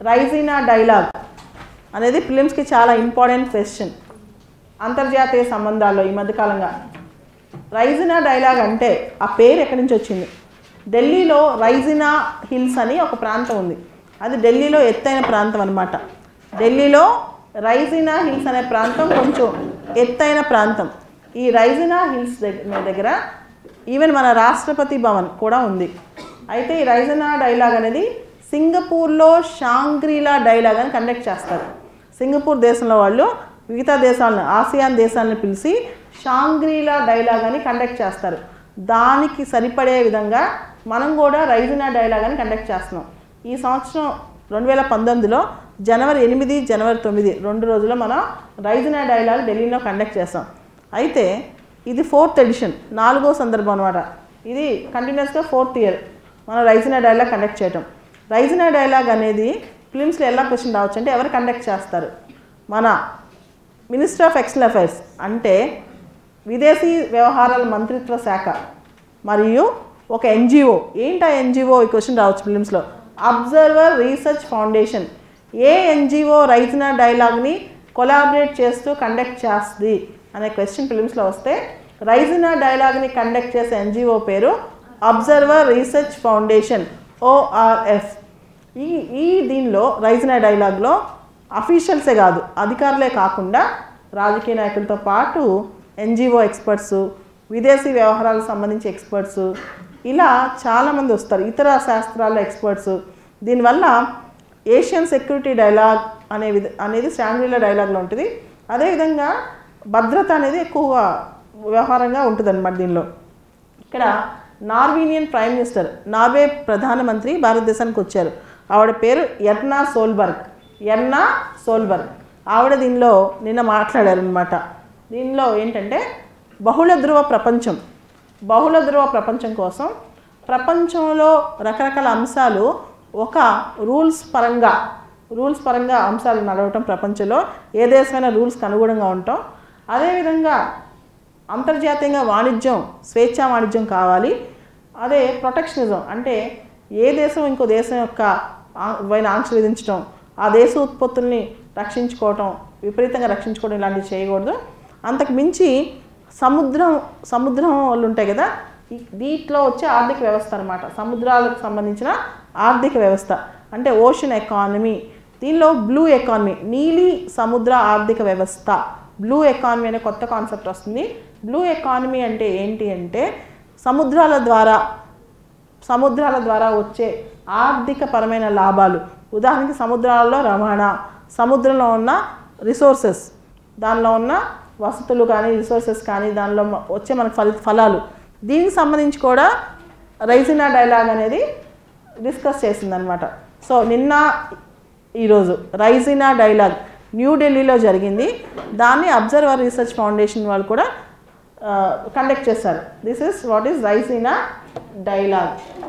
Raisina dialogue అనేది ఫిలిమ్స్కి చాలా important question అంతర్జాతీయ సంబంధాల్లో ఈ మధ్యకాలంగా రైజినా డైలాగ్ అంటే ఆ పేరు ఎక్కడి నుంచి వచ్చింది ఢిల్లీలో రైజినా హిల్స్ అని ఒక ప్రాంతం ఉంది అది ఢిల్లీలో ఎత్తైన ప్రాంతం అనమాట ఢిల్లీలో రైజినా హిల్స్ అనే ప్రాంతం కొంచెం ఎత్తైన ప్రాంతం ఈ రైజినా హిల్స్ దగ్గర దగ్గర ఈవెన్ మన రాష్ట్రపతి భవన్ కూడా ఉంది అయితే ఈ రైజినా డైలాగ్ అనేది సింగపూర్లో షాంగ్రీలా డైలాగ్ అని కండక్ట్ చేస్తారు సింగపూర్ దేశంలో వాళ్ళు మిగతా దేశాలను ఆసియాన్ దేశాలను పిలిచి షాంగ్రీలా డైలాగ్ అని కండక్ట్ చేస్తారు దానికి సరిపడే విధంగా మనం కూడా రైజినా డైలాగ్ అని కండక్ట్ చేస్తున్నాం ఈ సంవత్సరం రెండు వేల పంతొమ్మిదిలో జనవరి ఎనిమిది జనవరి తొమ్మిది రెండు రోజుల్లో మనం రైజినా డైలాగ్ ఢిల్లీలో కండక్ట్ చేస్తాం అయితే ఇది ఫోర్త్ ఎడిషన్ నాలుగో సందర్భం అనమాట ఇది కంటిన్యూస్గా ఫోర్త్ ఇయర్ మనం రైజినా డైలాగ్ కండక్ట్ చేయటం రైజినా డైలాగ్ అనేది ఫిలిమ్స్లో ఎలా క్వశ్చన్ రావచ్చు అంటే ఎవరు కండక్ట్ చేస్తారు మన మినిస్టర్ ఆఫ్ ఎక్స్టర్నల్ అఫైర్స్ అంటే విదేశీ వ్యవహారాల మంత్రిత్వ శాఖ మరియు ఒక ఎన్జిఓ ఏంటి ఆ ఎన్జిఓ ఈ క్వశ్చన్ రావచ్చు ఫిలిమ్స్లో అబ్జర్వర్ రీసెర్చ్ ఫౌండేషన్ ఏ ఎన్జిఓ రైజినా డైలాగ్ని కొలాబరేట్ చేస్తూ కండక్ట్ చేస్తుంది అనే క్వశ్చన్ ఫిలిమ్స్లో వస్తే రైజినా డైలాగ్ని కండక్ట్ చేసే ఎన్జిఓ పేరు అబ్జర్వర్ రీసెర్చ్ ఫౌండేషన్ ఓఆర్ఎఫ్ ఈ ఈ దీనిలో రైజినా డైలాగ్లో అఫీషియల్సే కాదు అధికారులే కాకుండా రాజకీయ నాయకులతో పాటు ఎన్జిఓ ఎక్స్పర్ట్స్ విదేశీ వ్యవహారాలకు సంబంధించి ఎక్స్పర్ట్స్ ఇలా చాలామంది వస్తారు ఇతర శాస్త్రాల ఎక్స్పర్ట్స్ దీనివల్ల ఏషియన్ సెక్యూరిటీ డైలాగ్ అనే విధ అనేది శాంగ్రీలా డైలాగ్లో ఉంటుంది అదేవిధంగా భద్రత అనేది ఎక్కువగా వ్యవహారంగా ఉంటుంది అనమాట దీనిలో ఇక్కడ నార్వీనియన్ ప్రైమ్ మినిస్టర్ నార్వే ప్రధానమంత్రి భారతదేశానికి వచ్చారు ఆవిడ పేరు ఎర్నా సోల్బర్గ్ ఎర్నా సోల్బర్గ్ ఆవిడ దీనిలో నిన్న మాట్లాడారనమాట దీనిలో ఏంటంటే బహుళ ధ్రువ ప్రపంచం బహుళ ధ్రువ ప్రపంచం కోసం ప్రపంచంలో రకరకాల అంశాలు ఒక రూల్స్ పరంగా రూల్స్ పరంగా అంశాలు నడవటం ప్రపంచంలో ఏ దేశమైనా రూల్స్కి అనుగుణంగా ఉండటం అదేవిధంగా అంతర్జాతీయంగా వాణిజ్యం స్వేచ్ఛా వాణిజ్యం కావాలి అదే ప్రొటెక్షనిజం అంటే ఏ దేశం ఇంకో దేశం యొక్క ఆ- పైన ఆంక్షలు విధించడం ఆ దేశ ఉత్పత్తుల్ని రక్షించుకోవటం విపరీతంగా రక్షించుకోవడం ఇలాంటివి చేయకూడదు అంతకు మించి సముద్రం సముద్రం వాళ్ళు ఉంటాయి కదా ఈ- వీటిలో వచ్చే ఆర్థిక వ్యవస్థ అనమాట సముద్రాలకు సంబంధించిన ఆర్థిక వ్యవస్థ అంటే ఓషన్ ఎకానమీ దీనిలో బ్లూ ఎకానమీ నీలి సముద్ర ఆర్థిక వ్యవస్థ బ్లూ ఎకానమీ అనే కొత్త కాన్సెప్ట్ వస్తుంది బ్లూ ఎకానమీ అంటే ఏంటి అంటే సముద్రాల ద్వారా సముద్రాల ద్వారా వచ్చే ఆర్థిక పరమైన లాభాలు ఉదాహరణకి సముద్రాలలో రవాణా సముద్రంలో ఉన్న రిసోర్సెస్ దానిలో ఉన్న వసతులు కానీ రిసోర్సెస్ కానీ దానిలో మ- వచ్చే మనకు ఫలి ఫలాలు దీనికి సంబంధించి కూడా రైజినా డైలాగ్ అనేది డిస్కస్ చేసిందనమాట సో నిన్న ఈరోజు రైజినా డైలాగ్ న్యూఢిల్లీలో జరిగింది దాన్ని అబ్జర్వర్ రీసెర్చ్ ఫౌండేషన్ వాళ్ళు కూడా కండక్ట్ చేశారు this is what is Raisina dialogue